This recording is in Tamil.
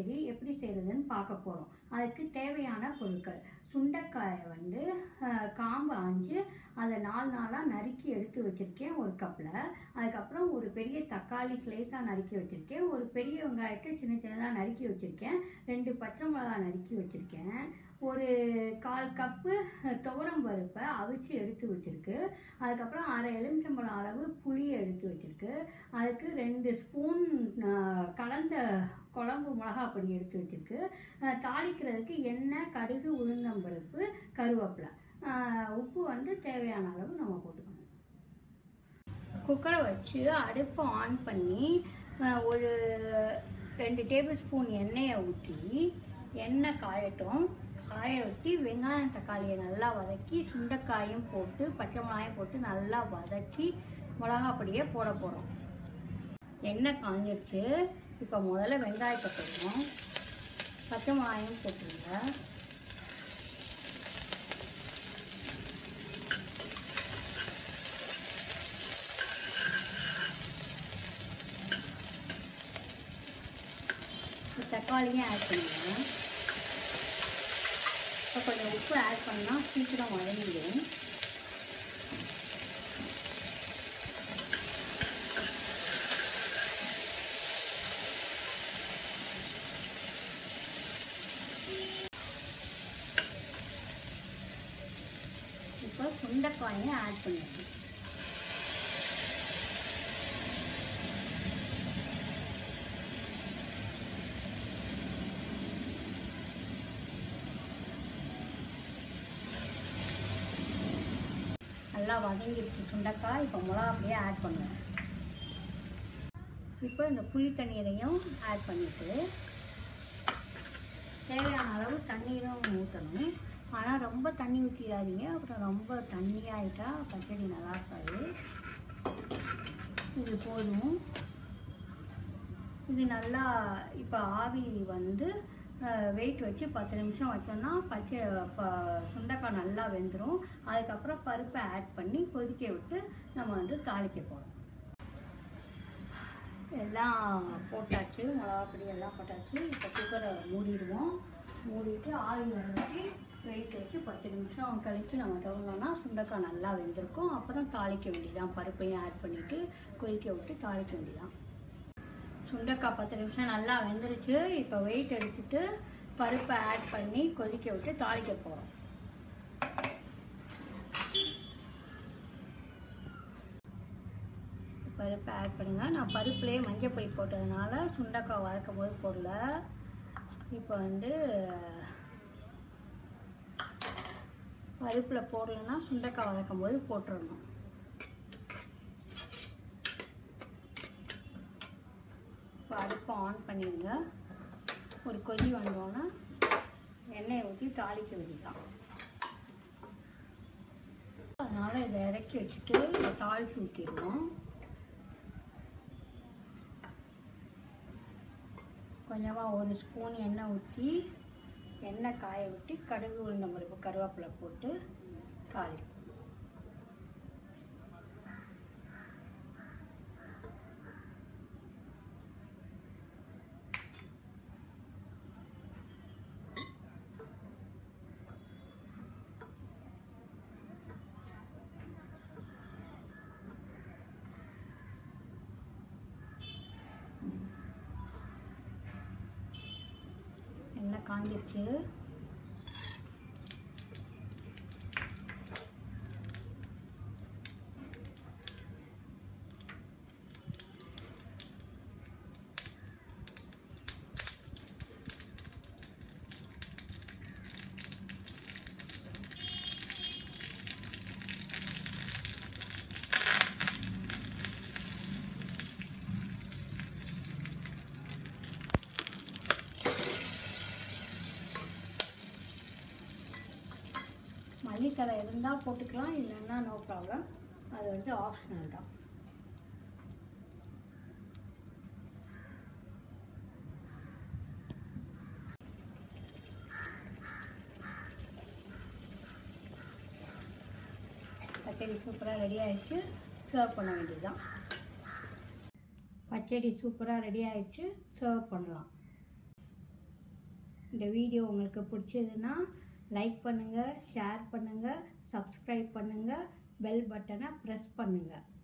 பச்சடி எப்படி செய்கிறதுன்னு பார்க்க போகிறோம் அதுக்கு தேவையான பொருட்கள் சுண்டைக்காயை வந்து அஹ், காம்பு ஆஞ்சு அதை நாலு நாளாக நறுக்கி எடுத்து வச்சுருக்கேன் ஒரு கப்பில் அதுக்கப்புறம் ஒரு பெரிய தக்காளி ஸ்லைஸாக நறுக்கி வச்சுருக்கேன் ஒரு பெரிய வெங்காயத்தை சின்ன சின்னதாக நறுக்கி வச்சுருக்கேன் ரெண்டு பச்சை மிளகாய் நறுக்கி வச்சுருக்கேன் ஒரு கால் கப்பு துவரம் பருப்பை அவிச்சு எடுத்து வச்சுருக்கு அதுக்கப்புறம் அரை எலுமிச்சம்பழம் அளவு புளியை எடுத்து வச்சுருக்கு அதுக்கு ரெண்டு ஸ்பூன் அஹ், கலந்த குழம்பு மிளகாய் பொடி எடுத்து வச்சுருக்கு அஹ், தாளிக்கிறதுக்கு எண்ணெய் கடுகு உளுந்தம்பருப்பு கருவேப்பிலை அஹ், உப்பு வந்து தேவையான அளவு நம்ம போட்டுக்கணும் குக்கரை வச்சு அடுப்பை ஆன் பண்ணி அஹ், ஒரு ரெண்டு டேபிள் ஸ்பூன் எண்ணெயை ஊற்றி எண்ணெய் காயட்டும் காய ஊற்றி வெங்காயம் தக்காளியை நல்லா வதக்கி சுண்டைக்காயும் போட்டு பச்சை மிளகாயும் போட்டு நல்லா வதக்கி மிளகா பொடியை போட போகிறோம் எண்ணெய் காஞ்சிருச்சு இப்போ முதல்ல வெங்காயத்தை போடுறோம் பச்சை மிளகாயும் போட்டுருங்க இப்போ தக்காளியும் ஆட் பண்ணிடுங்க இப்போ கொஞ்சம் உப்பு ஆட் பண்ணால் சீக்கிரம் வதங்கிடும் இப்போ சுண்டைக்காயும் ஆட் பண்ணிடுங்க நல்லா வதங்கிடுச்சு சுண்டைக்காய் இப்போ மிளகா அப்படியே ஆட் பண்ணுவேன் இப்போ இந்த புளி தண்ணீரையும் ஆட் பண்ணிட்டு தேவையான அளவு தண்ணீரும் ஊற்றணும் ஆனால் ரொம்ப தண்ணி ஊற்றிடாதீங்க அப்புறம் ரொம்ப தண்ணியாயிட்டா பச்சடி நல்லா இருக்காது இது போதும் இது நல்லா இப்போ ஆவி வந்து வெயிட் வச்சு பத்து நிமிஷம் வச்சோம்னா பச்சை ப சுண்டைக்காய் நல்லா வெந்துடும் அதுக்கப்புறம் பருப்பை ஆட் பண்ணி கொதிக்க விட்டு நம்ம வந்து தாளிக்க போகிறோம் எல்லாம் போட்டாச்சு மிளகாப்பொடி எல்லாம் போட்டாச்சு இப்போ குக்கரை மூடிடுவோம் மூடிட்டு ஆவி வச்சு வெயிட் வச்சு பத்து நிமிஷம் கழித்து நம்ம திறந்தோம்னா சுண்டைக்காய் நல்லா வெந்திருக்கும் அப்புறம் தாளிக்க வேண்டியதான் பருப்பையும் ஆட் பண்ணிவிட்டு கொதிக்க விட்டு தாளிக்க வேண்டியதான் சுண்டைக்காய் பத்து நிமிஷம் நல்லா வெந்துருச்சு இப்போ வெயிட் எடுத்துட்டு பருப்பை ஆட் பண்ணி கொதிக்க விட்டு தாளிக்க போகிறோம் பருப்பை ஆட் பண்ணுங்க நான் பருப்புலேயே மஞ்சள் பொடி போட்டதுனால சுண்டைக்காய் வதக்கும் போது போடல இப்போ வந்து பருப்பில் போடலைன்னா சுண்டைக்காய் வதக்கும் போது போட்டுடணும் இப்போ அடுப்பை ஆன் பண்ணிடுங்க ஒரு கொதி வந்தோன்னே எண்ணெயை ஊற்றி தாளிக்க வேண்டியதான் அதனால் இதை இறக்கி வச்சுட்டு இதை தாளிச்சு ஊற்றிடுவோம் கொஞ்சமாக ஒரு ஸ்பூன் எண்ணெய் ஊற்றி எண்ணெய் காய ஊற்றி கடுகு உளுந்த பருப்பு கருவேப்பிலை போட்டு தாளி எண்ணெய் காஞ்சிருச்சு மல்லித்தலை இருந்தால் போட்டுக்கலாம் இல்லைன்னா நோ ப்ராப்ளம் அது வந்து ஆப்ஷனல் தான் பச்சடி சூப்பராக ரெடி ஆயிடுச்சு சர்வ் பண்ண வேண்டியதுதான் பச்சடி சூப்பராக ரெடி ஆயிடுச்சு சர்வ் பண்ணலாம் இந்த வீடியோ உங்களுக்கு பிடிச்சதுன்னா லைக் பண்ணுங்கள் ஷேர் பண்ணுங்கள் சப்ஸ்கிரைப் பண்ணுங்கள் பெல் பட்டனை ப்ரெஸ் பண்ணுங்கள்